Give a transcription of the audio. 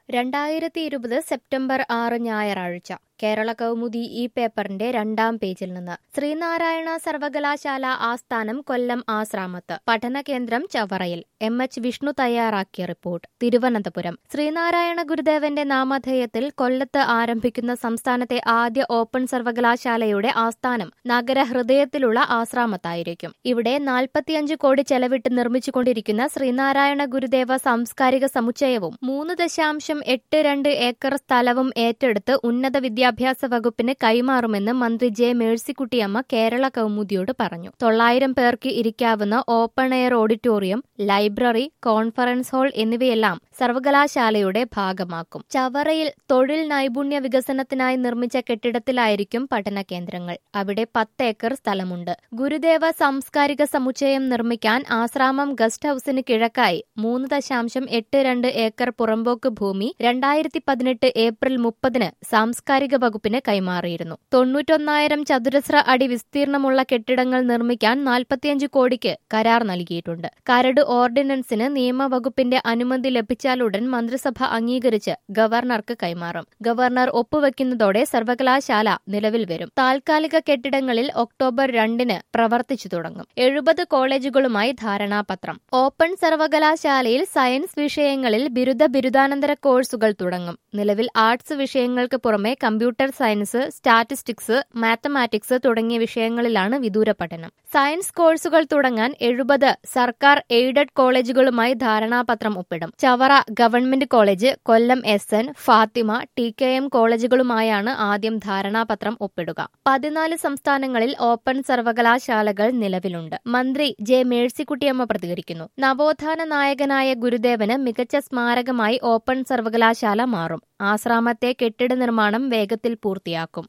രണ്ടായിരത്തി ഇരുപത് സെപ്റ്റംബർ ആറ് ഞായറാഴ്ച കേരള കൗമുദി ഈ പേപ്പറിന്റെ രണ്ടാം പേജിൽ നിന്ന് ശ്രീനാരായണ സർവകലാശാല ആസ്ഥാനം കൊല്ലം ആശ്രാമത്ത് പഠനകേന്ദ്രം ചവറയിൽ എം എച്ച് വിഷ്ണു തയ്യാറാക്കിയ റിപ്പോർട്ട് തിരുവനന്തപുരം ശ്രീനാരായണ ഗുരുദേവന്റെ നാമധേയത്തിൽ കൊല്ലത്ത് ആരംഭിക്കുന്ന സംസ്ഥാനത്തെ ആദ്യ ഓപ്പൺ സർവകലാശാലയുടെ ആസ്ഥാനം നഗരഹൃദയത്തിലുള്ള ആശ്രാമത്തായിരിക്കും ഇവിടെ നാൽപ്പത്തിയഞ്ച് കോടി ചെലവിട്ട് നിർമ്മിച്ചുകൊണ്ടിരിക്കുന്ന ശ്രീനാരായണ ഗുരുദേവ സാംസ്കാരിക സമുച്ചയവും മൂന്ന് ദശാംശം എട്ട് രണ്ട് ഏക്കർ സ്ഥലവും ഏറ്റെടുത്ത് ഉന്നത വിദ്യാഭ്യാസ വകുപ്പിന് കൈമാറുമെന്ന് മന്ത്രി ജെ മേഴ്സിക്കുട്ടിയമ്മ കേരള കൗമുദിയോട് പറഞ്ഞു തൊള്ളായിരം പേർക്ക് ഇരിക്കാവുന്ന open air auditorium library conference hall എന്നിവയെല്ലാം സർവകലാശാലയുടെ ഭാഗമാക്കും ചവറയിൽ തൊഴിൽ നൈപുണ്യ വികസനത്തിനായി നിർമ്മിച്ച കെട്ടിടത്തിലായിരിക്കും പഠന കേന്ദ്രങ്ങൾ അവിടെ പത്ത് ഏക്കർ സ്ഥലമുണ്ട് ഗുരുദേവ സാംസ്കാരിക സമുച്ചയം നിർമ്മിക്കാൻ ആശ്രാമം ഗസ്റ്റ് ഹൌസിന് കിഴക്കായി മൂന്ന് ദശാംശം എട്ട് രണ്ട് ഏക്കർ പുറമ്പോക്ക് ഭൂമി രണ്ടായിരത്തി പതിനെട്ട് ഏപ്രിൽ മുപ്പതിന് സാംസ്കാരിക വകുപ്പിന് കൈമാറിയിരുന്നു തൊണ്ണൂറ്റൊന്നായിരം ചതുരശ്ര അടി വിസ്തീർണമുള്ള കെട്ടിടങ്ങൾ നിർമ്മിക്കാൻ നാൽപ്പത്തിയഞ്ച് കോടിക്ക് കരാർ നൽകിയിട്ടുണ്ട് കരട് ഓർഡിനൻസിന് നിയമവകുപ്പിന്റെ അനുമതി ലഭിച്ചാലുടൻ മന്ത്രിസഭ അംഗീകരിച്ച് ഗവർണർക്ക് കൈമാറും ഗവർണർ ഒപ്പുവെക്കുന്നതോടെ സർവകലാശാല നിലവിൽ വരും താൽക്കാലിക കെട്ടിടങ്ങളിൽ ഒക്ടോബർ രണ്ടിന് പ്രവർത്തിച്ചു തുടങ്ങും എഴുപത് കോളേജുകളുമായി ധാരണാപത്രം ഓപ്പൺ സർവകലാശാലയിൽ സയൻസ് വിഷയങ്ങളിൽ ബിരുദ ബിരുദാനന്തര കോഴ്സുകൾ തുടങ്ങും നിലവിൽ ആർട്സ് വിഷയങ്ങൾക്ക് പുറമെ കമ്പ്യൂട്ടർ സയൻസ് സ്റ്റാറ്റിസ്റ്റിക്സ് മാത്തമാറ്റിക്സ് തുടങ്ങിയ വിഷയങ്ങളിലാണ് വിദൂര പഠനം സയൻസ് കോഴ്സുകൾ തുടങ്ങാൻ എഴുപത് സർക്കാർ എയ്ഡഡ് കോളേജുകളുമായി ധാരണാപത്രം ഒപ്പിടും Chavara government college Kollam S N Fathima T K M കോളേജുകളുമായാണ് ആദ്യം ധാരണാപത്രം ഒപ്പിടുക പതിനാല് സംസ്ഥാനങ്ങളിൽ ഓപ്പൺ സർവകലാശാലകൾ നിലവിലുണ്ട് മന്ത്രി ജെ മേഴ്സിക്കുട്ടിയമ്മ പ്രതികരിക്കുന്നു നവോത്ഥാന നായകനായ ഗുരുദേവന് മികച്ച സ്മാരകമായി ഓപ്പൺ സർവകലാശാല മാറും ആശ്രാമത്തെ കെട്ടിട നിർമ്മാണം വേഗത്തിൽ പൂർത്തിയാക്കും